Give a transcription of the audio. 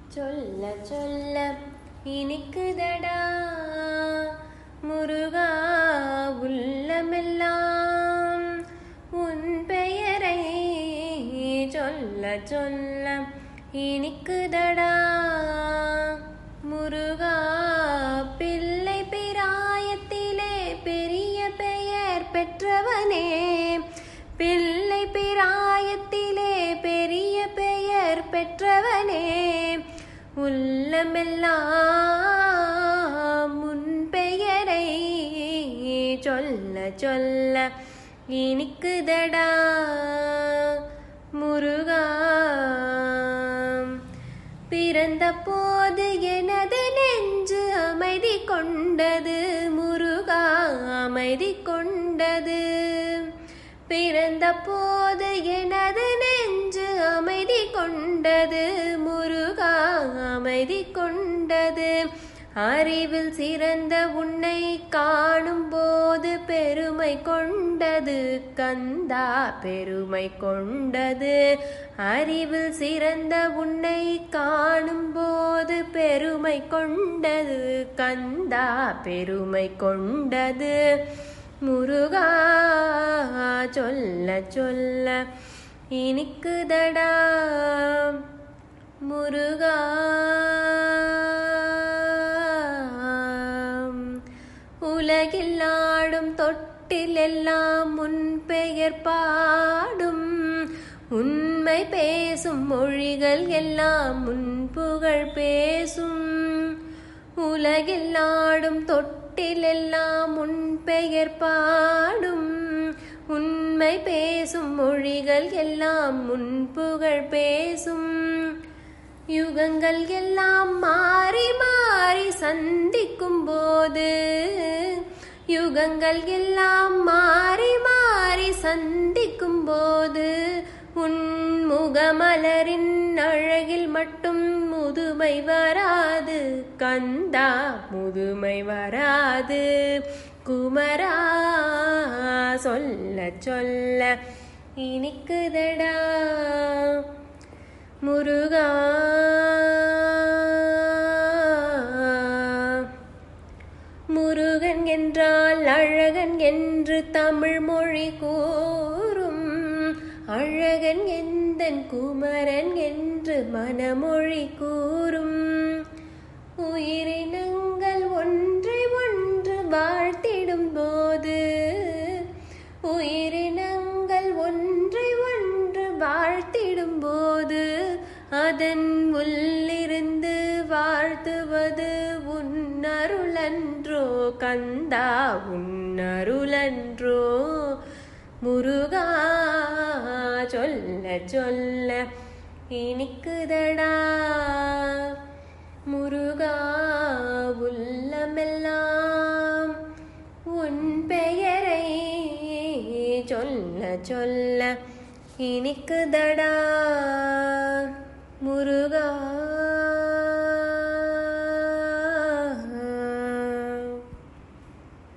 சொல்ல சொல்ல இனிக்குதடா முருகா உள்ளமெல்லாம் உன் பெயரை சொல்ல சொல்ல இனிக்குதடா முருகா பிள்ளை பிராயத்திலே பெரிய பெயர் பெற்றவனே பிள்ளை பிராயத்திலே பெரிய பெயர் பெற்றவனே உள்ளமெல்லாம் உன் பெயரை சொல்ல சொல்ல இனிக்குதடா முருகா பிறந்த போது எனது நெஞ்சு அமைதி கொண்டது முருகா அமைதி கொண்டது பிறந்த போது எனது நெஞ்சு அமைதி கொண்டது முருகா அமைதி கொண்டது அறிவில் சிறந்த உன்னை காணும் போது பெருமை கொண்டது கந்தா பெருமை கொண்டது அறிவில் சிறந்த உன்னை காணும் போது பெருமை கொண்டது கந்தா பெருமை கொண்டது முருகா சொல்ல சொல்ல இனிக்குதடா முருகா உலகில் ஆடும் தொட்டில் எல்லாம் உன் பெயர் பாடும் உண்மை பேசும் மொழிகள் எல்லாம் உன் புகழ் பேசும் உலகில் ஆடும் தொட்டில் எல்லாம் உன் பெயர் பாடும் உண்மை பேசும் மொழிகள் எல்லாம் உன் புகழ் பேசும் யுகங்கள் எல்லாம் மாறி மாறி சந்திக்கும் போது யுகங்கள் எல்லாம் மாறி மாறி சந்திக்கும் போது உன் முகமலரின் அழகில் மட்டும் முதுமை வராது கந்தா முதுமை வராது குமரா சொல்ல சொல்ல இனிக்குதடா முருகா முருகன் என்றால் அழகன் என்று தமிழ் மொழி கூறும் அழகன் எந்தன் குமரன் என்று மனமொழி கூறும் உயிரினங்கள் ஒன்றை ஒன்று வாழ்த்திடும் போது உயிரினங்கள் ஒன்றை ஒன்று வாழ்த்திடும் போது அதன் உள்ளிருந்து வாழ்த்துவது உன்னருளன்றோ கந்தா உன்னருளன்றோ முருகா சொல்ல சொல்ல இனிக்குதடா முருகா உள்ளமெல்லாம் உன் பெயரை சொல்ல சொல்ல இனிக்குதடா முருகா